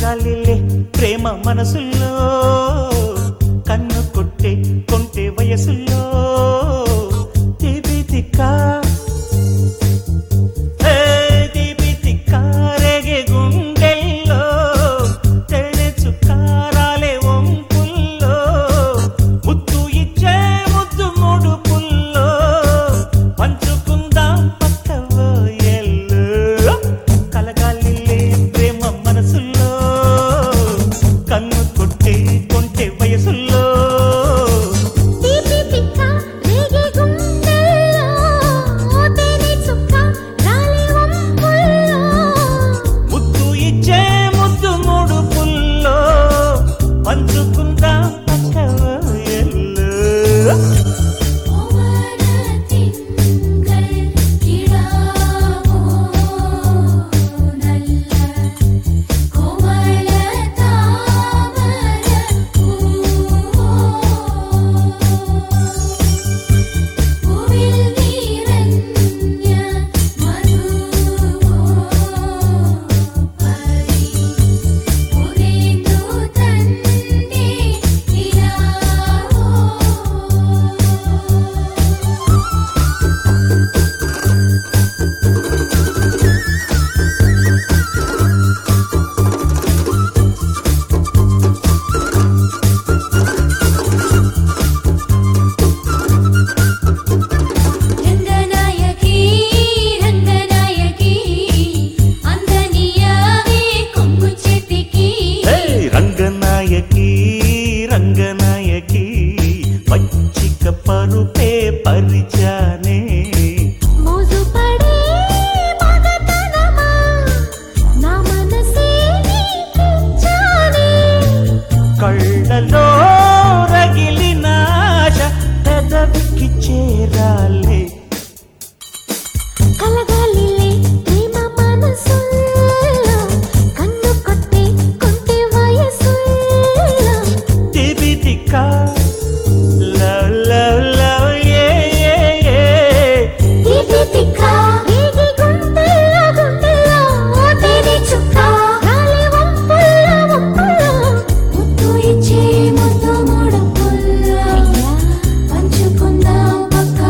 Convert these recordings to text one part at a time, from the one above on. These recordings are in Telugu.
కలగాలిలే ప్రేమ మనసుల్లో కన్ను కొట్టే కొంటే వయసుల్లో తీపి తిక్కా ఏ తీపి తిక్కా రేగే గుండెల్లో తెల్లె చుక్కారాలే వంపుల్లో ముద్దు ఇచ్చే ముద్దు మూడు పుల్లో పంచుకుందాం పక్కవో ఎల్లో కలగాలిలే ప్రేమ మనసుల్లో కన్ను కొట్టే కొంటే వయసుల్లో తీపి పిక్క రేగే గుండెల్లో తేనె చుక్క రాలే వంపుల్లో ముద్దు ఇచ్చే ముద్దు మూడు పుల్లో పంచుకుందాం పక్కవో ఎల్లో ഓമനത്തിങ്കൾ കിടാവോ നല്ല കോമള താമര പൂവോ പൂവിൽ നിറഞ്ഞ മധുവോ പരി ഉരേന്ദു തന്റെ നിലാവോ రంగనాయకి రంగనాయకి అందనియావే కొంగు చేతికి ఏయ్ రంగనాయకి రంగనాయకి పచ్చిక పరుపే పరిచానే మోజు పడే మగతనమా నా మనసే నీకిచ్చానే కళ్ళలో రగిలిన ఆశ పెదవికి చేరాలే కలగాలిలే ప్రేమ మనసుల్లో కన్ను కొట్టే కొంటే వయసుల్లో తిబి తిక్క లవ్ లవ్ లవ్ ఏ ఏ ఏ తీపి తిక్క రేగి గుండెల్లో గుండెల్లో తేనె చుక్క రాలే వంపుల్లో వంపుల్లో ముద్దు ఇచ్చే ముద్దు మూడు పుల్లో పంచుకుందాం పక్క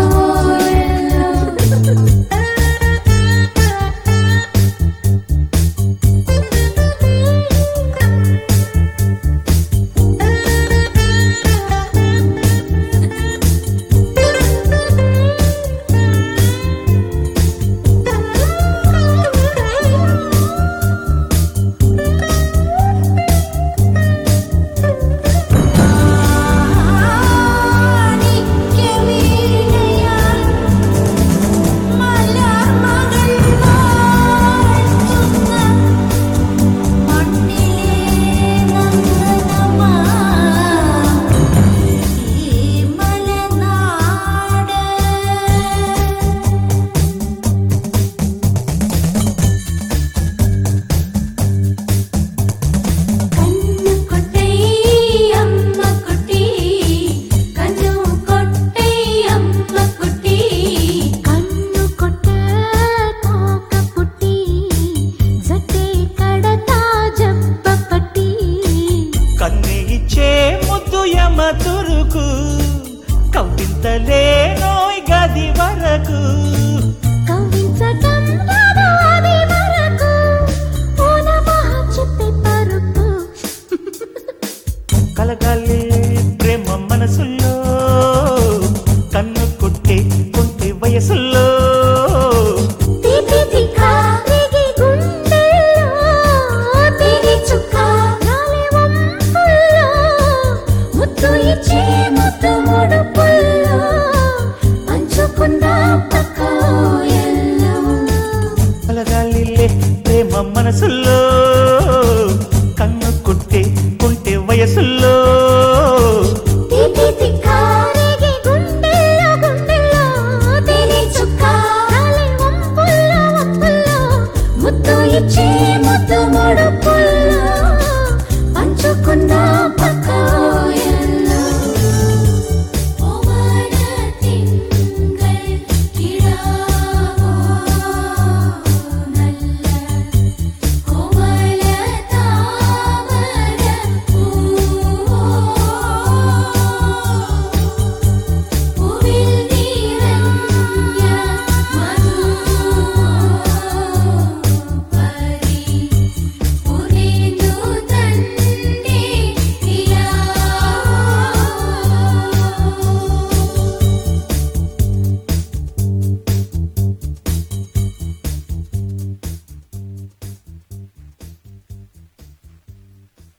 కన్ను కొట్టై అమ్మ కుట్టి కన్ను కొట్టై అమ్మ కుట్టి కన్ను కొట్ట కాక పుట్టి జట్టే కడతా జబ్బ పట్టి కన్ను ఇచ్చే ముద్దు యమ తురుకు కవ్వింతలే నోయ్ గది వరకు కవ్వించట